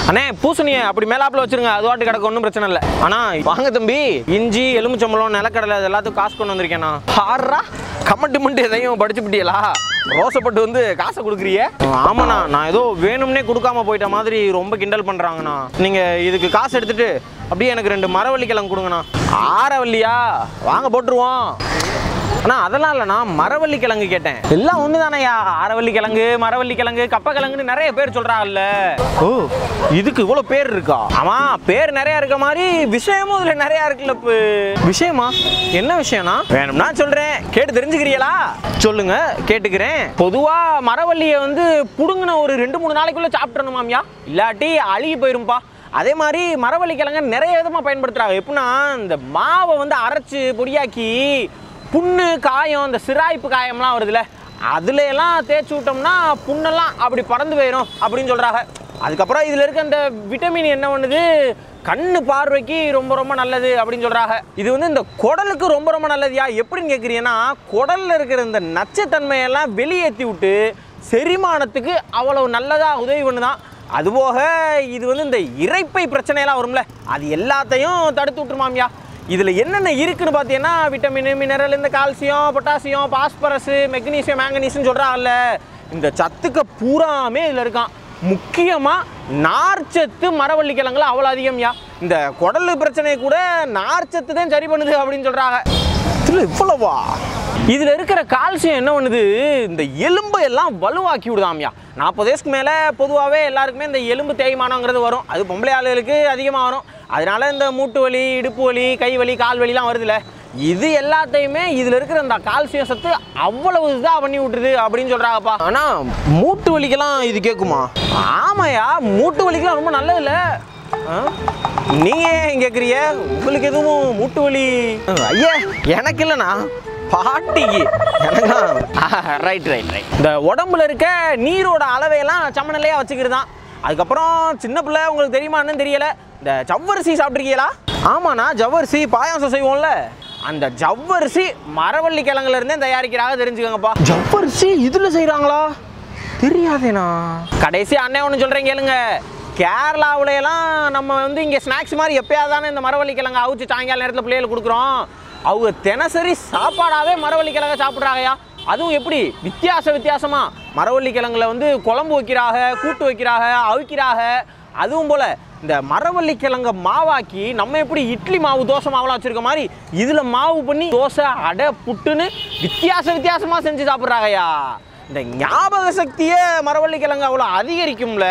அண்ணே பூசணியை அப்படி மேலாப்புல வச்சிருங்க அது வாட்டு கிடக்கு ஒன்றும் பிரச்சனை இல்லை ஆனா வாங்க தம்பி இஞ்சி எலுமிச்சம்பழம் நிலக்கடலை இது எல்லாத்துக்கும் காசு கொண்டு வந்திருக்கேண்ணா ஹாரா கமெண்ட் மட்டும் எதையும் படிச்சு விட்டியலா ரோசப்பட்டு வந்து காசை கொடுக்குறிய ஆமாண்ணா நான் ஏதோ வேணும்னே கொடுக்காம போயிட்ட மாதிரி ரொம்ப கிண்டல் பண்றாங்கண்ணா நீங்க இதுக்கு காசு எடுத்துட்டு அப்படியே எனக்கு ரெண்டு மரவள்ளி கிழங்கு கொடுங்கண்ணா ஆரவல்லியா வாங்க போட்டுருவோம் அண்ணா அதெல்லாம் இல்லைண்ணா மரவள்ளி கிழங்கு கேட்டேன் எல்லாம் ஒன்று தானேயா ஆரவள்ளி கிழங்கு மரவள்ளி கிழங்கு கப்ப கிழங்குன்னு நிறைய பேர் சொல்கிறாங்கல்ல ஓ இதுக்கு இவ்வளோ பேர் இருக்கா ஆமா பேர் நிறைய இருக்க மாதிரி விஷயமும் இதில் நிறைய இருக்குல்ல இப்போ விஷயமா என்ன விஷயம்னா வேணும்னா சொல்கிறேன் கேட்டு தெரிஞ்சுக்கிறீங்களா சொல்லுங்க கேட்டுக்கிறேன் பொதுவாக மரவள்ளியை வந்து புடுங்கின ஒரு ரெண்டு மூணு நாளைக்குள்ளே சாப்பிட்றணுமாமியா இல்லாட்டி அழுகி போயிரும்பா அதே மாதிரி மரவள்ளி கிழங்க நிறைய விதமாக பயன்படுத்துகிறாங்க எப்படின்னா இந்த மாவை வந்து அரைச்சு பொடியாக்கி புண்ணு காயம் இந்த சிராய்ப்பு காயம்லாம் வருதுல்ல அதுல எல்லாம் தேய்ச்சி விட்டோம்னா புண்ணெல்லாம் அப்படி பறந்து போயிடும் அப்படின்னு சொல்கிறாங்க அதுக்கப்புறம் இதில் இருக்க அந்த விட்டமின் என்ன பண்ணுது கண்ணு பார்வைக்கு ரொம்ப ரொம்ப நல்லது அப்படின்னு சொல்கிறாங்க இது வந்து இந்த குடலுக்கு ரொம்ப ரொம்ப நல்லதுயா எப்படின்னு கேட்குறீங்கன்னா குடலில் இருக்கிற இந்த நச்சுத்தன்மையெல்லாம் வெளியேற்றி விட்டு செரிமானத்துக்கு அவ்வளவு நல்லதாக உதவி பண்ணுதான் அதுபோக இது வந்து இந்த இரைப்பை பிரச்சனையெல்லாம் வரும்ல அது எல்லாத்தையும் தடுத்து விட்டுருமாம்யா இதில் என்னென்ன இருக்குன்னு பார்த்தீங்கன்னா விட்டமின் மினரல் இந்த கால்சியம் பொட்டாசியம் பாஸ்பரஸ் மெக்னீசியம் மேங்கனீஸ்னு சொல்கிறாங்கல்ல இந்த சத்துக்க பூராமே இதில் இருக்கான் முக்கியமாக நார்ச்சத்து மரவள்ளி கிழங்குல அவ்வளோ அதிகம்யா இந்த குடல் பிரச்சனையை கூட நார்ச்சத்து தான் சரி பண்ணுது அப்படின்னு சொல்கிறாங்க இதில் இவ்வளவா இதில் இருக்கிற கால்சியம் என்ன பண்ணுது இந்த எலும்பை எல்லாம் வலுவாக்கி விடுதாம்யா நாற்பது வயசுக்கு மேலே பொதுவாகவே எல்லாருக்குமே இந்த எலும்பு தேய்மானங்கிறது வரும் அது பொம்பளை ஆளுகளுக்கு அதிகமாக வரும் அதனால இந்த மூட்டு வலி இடுப்பு வலி கை வலி கால் வலிலாம் வருதுல்ல இது எல்லாத்தையுமே இதில் இருக்கிற இந்த கால்சியம் சத்து அவ்வளவு இதாக பண்ணி விட்டுருது அப்படின்னு சொல்கிறாங்கப்பா ஆனால் மூட்டு வலிக்கெல்லாம் இது கேட்குமா ஆமாயா மூட்டு வலிக்கெல்லாம் ரொம்ப நல்லதில்ல ஆ? நீங்க ஏன் கேக்குறீங்க உங்களுக்கு எதுவும் மூட்டு வலி ஐயா எனக்கு இல்லைண்ணா பாட்டிக்கு எனக்கு ரைட் ரைட் ரைட் இந்த உடம்புல இருக்க நீரோட அளவையெல்லாம் சமநிலையாக வச்சுக்கிறது தான் அதுக்கப்புறம் சின்ன பிள்ளை உங்களுக்கு தெரியுமான்னு தெரியல இந்த ஜவ்வரிசி சாப்பிட்ருக்கீங்களா ஆமாண்ணா ஜவ்வரிசி பாயாசம் செய்வோம்ல அந்த ஜவ்வரிசி மரவள்ளி கிழங்குல இருந்தே தயாரிக்கிறாங்க தெரிஞ்சுக்கோங்கப்பா ஜவ்வரிசி இதுல செய்றாங்களா தெரியாதேண்ணா கடைசி அண்ணன் ஒன்று சொல்கிறேன் கேளுங்க கேரளாவுல எல்லாம் நம்ம வந்து இங்கே ஸ்நாக்ஸ் மாதிரி எப்பயாவது தானே இந்த மரவள்ளி கிழங்கு அவிச்சு சாயங்கால நேரத்தில் பிள்ளைகளுக்கு கொடுக்குறோம் அவங்க தினசரி சாப்பாடாகவே மரவள்ளி கிழங்க சாப்பிட்றாங்கயா அதுவும் எப்படி வித்தியாச வித்தியாசமா மரவள்ளி கிழங்குல வந்து குழம்பு வைக்கிறாங்க கூட்டு வைக்கிறாங்க அவிக்கிறாங்க அதுவும் போல இந்த மரவள்ளி கிழங்க மாவாக்கி நம்ம எப்படி இட்லி மாவு தோசை மாவுலாம் வச்சிருக்க மாதிரி இதுல மாவு பண்ணி தோசை அடை புட்டுன்னு வித்தியாச வித்தியாசமா செஞ்சு சாப்பிட்றாங்கய்யா இந்த ஞாபக சக்தியை மரவள்ளி கிழங்கு அவ்வளோ அதிகரிக்கும்ல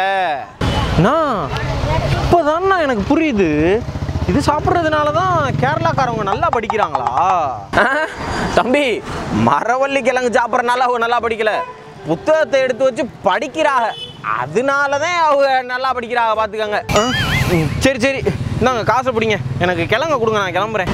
இப்போதான் எனக்கு புரியுது இது சாப்பிட்றதுனால தான் கேரளாக்காரவங்க நல்லா படிக்கிறாங்களா ஆ? தம்பி மரவள்ளி கிழங்கு சாப்பிட்றதுனால அவங்க நல்லா படிக்கல புத்தகத்தை எடுத்து வச்சு படிக்கிறாங்க அதனால தான் அவங்க நல்லா படிக்கிறாங்க பார்த்துக்கங்க ஆ? ம், சரி சரி இந்தாங்க காசை பிடிங்க எனக்கு கிழங்க கொடுங்க நான் கிளம்புறேன்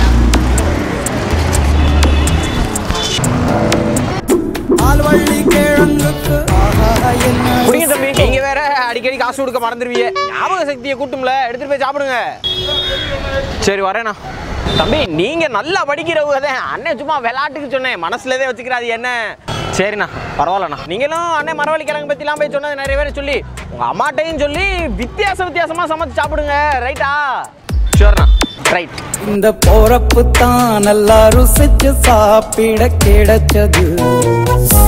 ஆழ்வள்ளி கிழங்குக்கு ஆஹா என்ன குடிங்க தம்பி நீங்க வேற அடிக்கடி காசு கொடுக்க மறந்துடுவீங்க ஞாபக சக்தியை கூட்டும்ல எடுத்துட்டு போய் சாப்பிடுங்க சரி வரேண்ணா தம்பி நீங்க நல்லா படிக்கிறவங்க தான் அண்ணன் சும்மா விளையாட்டுக்கு சொன்னேன் மனசுலதே வச்சுக்கிறாது என்ன சரிண்ணா பரவாயில்லண்ணா நீங்களும் அண்ணன் மரவள்ளி கிழங்கு பத்திலாம் போய் சொன்னது நிறைய பேர் சொல்லி உங்க அம்மாட்டையும் சொல்லி வித்தியாச வித்தியாசமா சமைச்சு சாப்பிடுங்க ரைட்டா ஷூர்ண்ணா ரைட் இந்த போறப்பு தான் நல்லா ருசிச்சு சாப்பிட கிடைச்சது